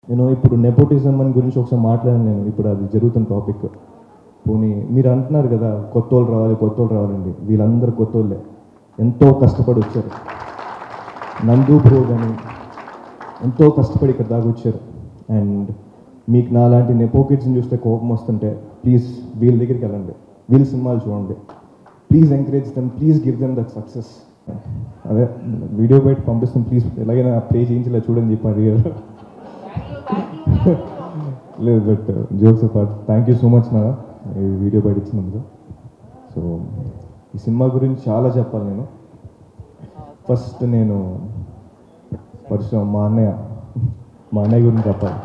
నేను ఇప్పుడు నెపోటిజం అని గురించి ఒకసారి మాట్లాడాను నేను ఇప్పుడు అది జరుగుతున్న టాపిక్ పోనీ మీరు అంటున్నారు కదా కొత్త వాళ్ళు రావాలి కొత్త వాళ్ళు రావాలండి వీళ్ళందరూ కొత్త వాళ్ళే ఎంతో కష్టపడి వచ్చారు నందు బ్రో కానీ ఎంతో కష్టపడి ఇక్కడ దాకా వచ్చారు అండ్ మీకు నాలాంటి నెపో కిడ్స్ని చూస్తే కోపం వస్తుంటే ప్లీజ్ వీళ్ళ దగ్గరికి వెళ్ళండి వీళ్ళ సినిమాలు చూడండి please encourage them please give them that success అదే వీడియో బయట పంపిస్తాం ప్లీజ్ ఎలాగైనా ప్లే చేయించేలా చూడని చెప్పి అడిగారు లేదు but jokes part thank you so much నా ఈ వీడియో బయట ఇచ్చినందుకు సో ఈ సినిమా గురించి చాలా చెప్పాలి నేను ఫస్ట్ నేను పరిశ్రమ మా అన్నయ్య మా అన్నయ్య గురించి చెప్పాలి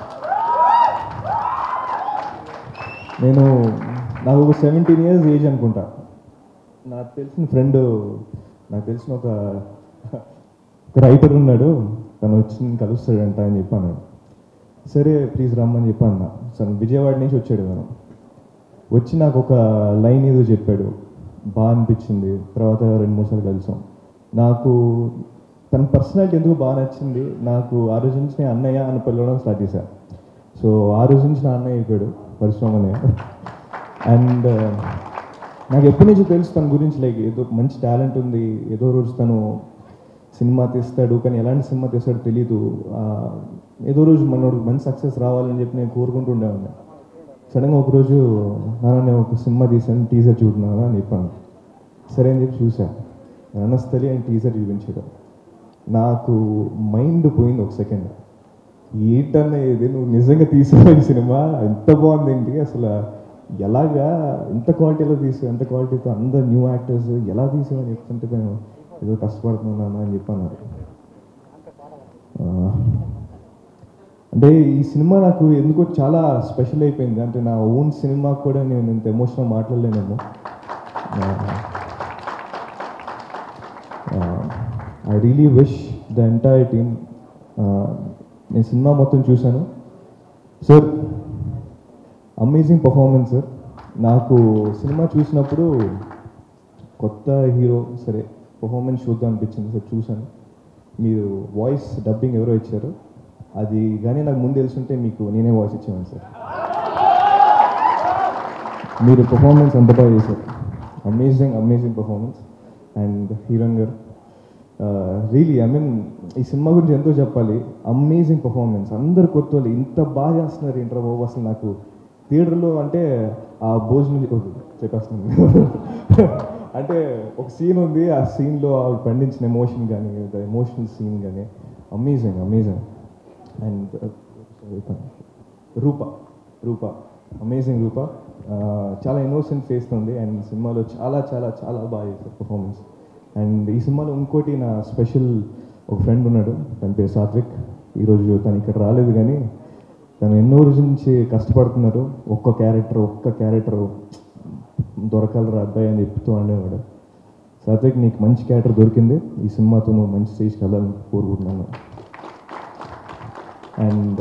నేను నాకు ఒక సెవెంటీన్ ఇయర్స్ ఏజ్ అనుకుంటా నాకు తెలిసిన ఫ్రెండ్ నాకు తెలిసిన ఒక ఒక రైటర్ ఉన్నాడు తను వచ్చి నేను కలుస్తాడంట అని చెప్పాను సరే ప్లీజ్ రమ్మని చెప్పాను సరే విజయవాడ నుంచి వచ్చాడు తను వచ్చి నాకు ఒక లైన్ ఏదో చెప్పాడు బాగా అనిపించింది తర్వాత రెండు మూడు సార్లు కలిసాం నాకు తన పర్సనాలిటీ ఎందుకు బాగా నచ్చింది నాకు ఆ రోజు నుంచి నేను అన్నయ్య అని పిలవడం స్టార్ట్ చేశాను సో ఆ రోజు నుంచి నా అన్నయ్య అయిపోయాడు పరిశ్రమనే అండ్ నాకు ఎప్పటి నుంచి తెలుసు తన గురించి లైక్ ఏదో మంచి టాలెంట్ ఉంది ఏదో రోజు తను సినిమా తీస్తాడు కానీ ఎలాంటి సినిమా తీస్తాడో తెలీదు ఆ, ఏదో రోజు మనోడు మంచి సక్సెస్ రావాలని చెప్పి నేను కోరుకుంటూ ఉండేవాడిని సడన్గా ఒకరోజు నాన్న నేను ఒక సినిమా తీసాను టీజర్ చూడున్నాను అని చెప్పాను సరే అని చెప్పి చూసా రణస్థలి అని టీజర్ చూపించాడు నాకు మైండ్ పోయింది ఒక సెకండ్ ఏంటన్నా ఇది నువ్వు నిజంగా తీసిన సినిమా ఎంత బాగుంది ఏంటి అసలు ఎలాగా ఎంత క్వాలిటీలో తీసావు ఎంత క్వాలిటీతో అందరు న్యూ యాక్టర్స్ ఎలా తీసావని చెప్తుంటే నేను ఏదో కష్టపడుతున్నాను అని చెప్పాను ఆ, అంటే ఈ సినిమా నాకు ఎందుకో చాలా స్పెషల్ అయిపోయింది అంటే నా ఓన్ సినిమా కూడా నేను ఇంత ఎమోషనల్ మాట్లాడలేనేమో I really wish the entire team నేను సినిమా మొత్తం చూశాను సార్ అమేజింగ్ పర్ఫార్మెన్స్ సార్ నాకు సినిమా చూసినప్పుడు కొత్త హీరో సరే పర్ఫార్మెన్స్ చూద్దాం అనిపించింది సార్ చూశాను మీరు వాయిస్ డబ్బింగ్ ఎవరో ఇచ్చారు అది కానీ నాకు ముందు తెలుసుంటే మీకు నేనే వాయిస్ ఇచ్చేవాను సార్ మీరు పర్ఫార్మెన్స్ అంత బాగా చేశారు amazing amazing performance and heroine గారు రియలీ ఐ మీన్ ఈ సినిమా గురించి ఎంతో చెప్పాలి అమేజింగ్ పర్ఫార్మెన్స్ అందరు కొత్త వాళ్ళు ఇంత బాగా చేస్తున్నారు ఏంట్రా బాబు అసలు నాకు థియేటర్లో అంటే ఆ భోజనం చెప్పేస్తుంది అంటే ఒక సీన్ ఉంది ఆ సీన్లో ఆవిడ పండించిన ఎమోషన్ కానీ ఎమోషనల్ సీన్ కానీ amazing amazing and Roopa Roopa amazing Roopa ఆ, చాలా ఇన్నోసెంట్ ఫేస్ ఉంది అండ్ సినిమాలో చాలా చాలా చాలా బాగా చేశారు పర్ఫార్మెన్స్ అండ్ ఈ సినిమాలో ఇంకోటి నా స్పెషల్ ఒక ఫ్రెండ్ ఉన్నాడు తన పేరు సాత్విక్ ఈరోజు తను ఇక్కడ రాలేదు కానీ తను ఎన్నో రోజుల నుంచి కష్టపడుతున్నారు ఒక్క క్యారెక్టర్ ఒక్క క్యారెక్టర్ దొరకాలరా అబ్బాయి అని చెప్తూ ఉండేవాడు సాత్విక్ నీకు మంచి క్యారెక్టర్ దొరికింది ఈ సినిమాతో నువ్వు మంచి స్టేజ్కి వెళ్ళాలని కోరుకుంటున్నాను అండ్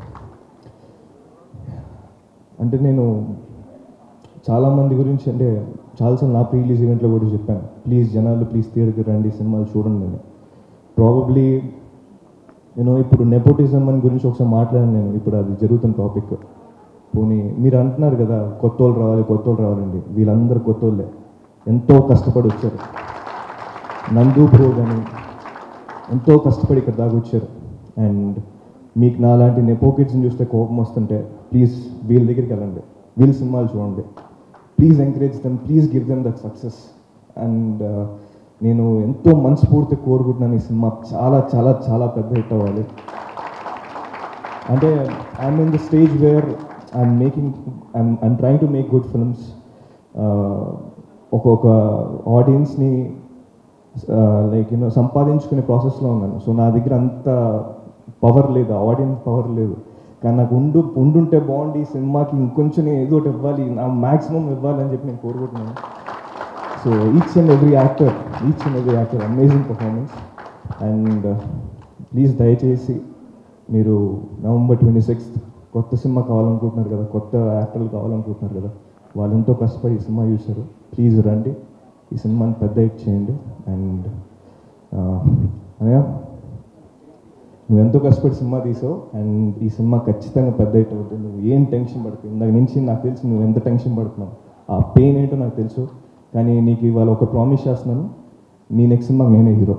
అంటే నేను చాలామంది గురించి అంటే చాలాసార్లు నా ప్రీ రిలీజ్ ఈవెంట్లో కూడా చెప్పాను ప్లీజ్ జనాలు ప్లీజ్ థియేటర్కి రండి సినిమాలు చూడండి అని ప్రాబబ్లీ నేను ఇప్పుడు నెపోటిజం అని గురించి ఒకసారి మాట్లాడాను నేను ఇప్పుడు అది జరుగుతున్న టాపిక్ పోనీ మీరు అంటున్నారు కదా కొత్త వాళ్ళు రావాలి కొత్త వాళ్ళు రావాలండి వీళ్ళందరూ కొత్త వాళ్ళే ఎంతో కష్టపడి వచ్చారు నందు బ్రో కానీ ఎంతో కష్టపడి ఇక్కడ దాకా వచ్చారు అండ్ మీకు నాలాంటి నెపో కిడ్స్ని చూస్తే కోపం వస్తుంటే ప్లీజ్ వీళ్ళ దగ్గరికి వెళ్ళండి వీళ్ళ సినిమాలు చూడండి please encourage them please give them that success and నేను ఎంతో మనస్ఫూర్తి కోరుకుంటున్నాను ఈ సినిమా చాలా చాలా చాలా పెద్ద హిట్ అవ్వాలి అంటే I'm in the stage where I'm making I'm I'm trying to make good films ఒక్కొక్క ఆడియన్స్ని లైక్ యూనో సంపాదించుకునే ప్రాసెస్లో ఉన్నాను సో నా దగ్గర అంత పవర్ లేదు ఆడియన్స్ పవర్ లేదు కానీ నాకు ఉండు ఉండుంటే బాగుండి ఈ సినిమాకి ఇంకొంచెం నేను ఏదో ఒకటి ఇవ్వాలి నా మ్యాక్సిమం ఇవ్వాలి అని చెప్పి నేను కోరుకుంటున్నాను so each and every actor each and every actor amazing performance and please దయచేసి మీరు నవంబర్ ట్వంటీ సిక్స్త్ కొత్త సినిమా కావాలనుకుంటున్నారు కదా కొత్త యాక్టర్లు కావాలనుకుంటున్నారు కదా వాళ్ళు ఎంతో కష్టపడి ఈ సినిమా చూశారు ప్లీజ్ రండి ఈ సినిమాని పెద్ద హిట్ చేయండి అండ్ అనయ్య నువ్వు ఎంతో కష్టపడి సినిమా తీసావు అండ్ ఈ సినిమా ఖచ్చితంగా పెద్ద హిట్ అవుతుంది నువ్వు ఏం టెన్షన్ పడుతుంది ఇందాక నుంచి నాకు తెలుసు నువ్వు ఎంత టెన్షన్ పడుతున్నావు ఆ పెయిన్ ఏంటో నాకు తెలుసు కానీ నీకు ఇవాళ ఒక ప్రామిస్ చేస్తున్నాను నీ నెక్స్ట్ సినిమా నేనే హీరో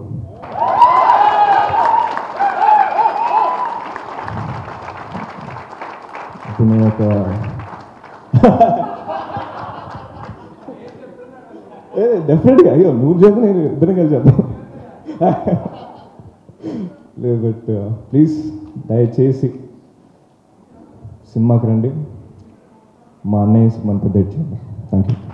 ఇప్పుడు నేను ఒక ఏ డెఫినెట్గా అయ్యో నువ్వు చెప్పు నేను ఇద్దరం కలిసి చెప్తాను లేదు బట్ ప్లీజ్ దయచేసి సినిమాకి రండి మా అన్నయ్య సినిమాని పెద్ద చేయండి థ్యాంక్ యూ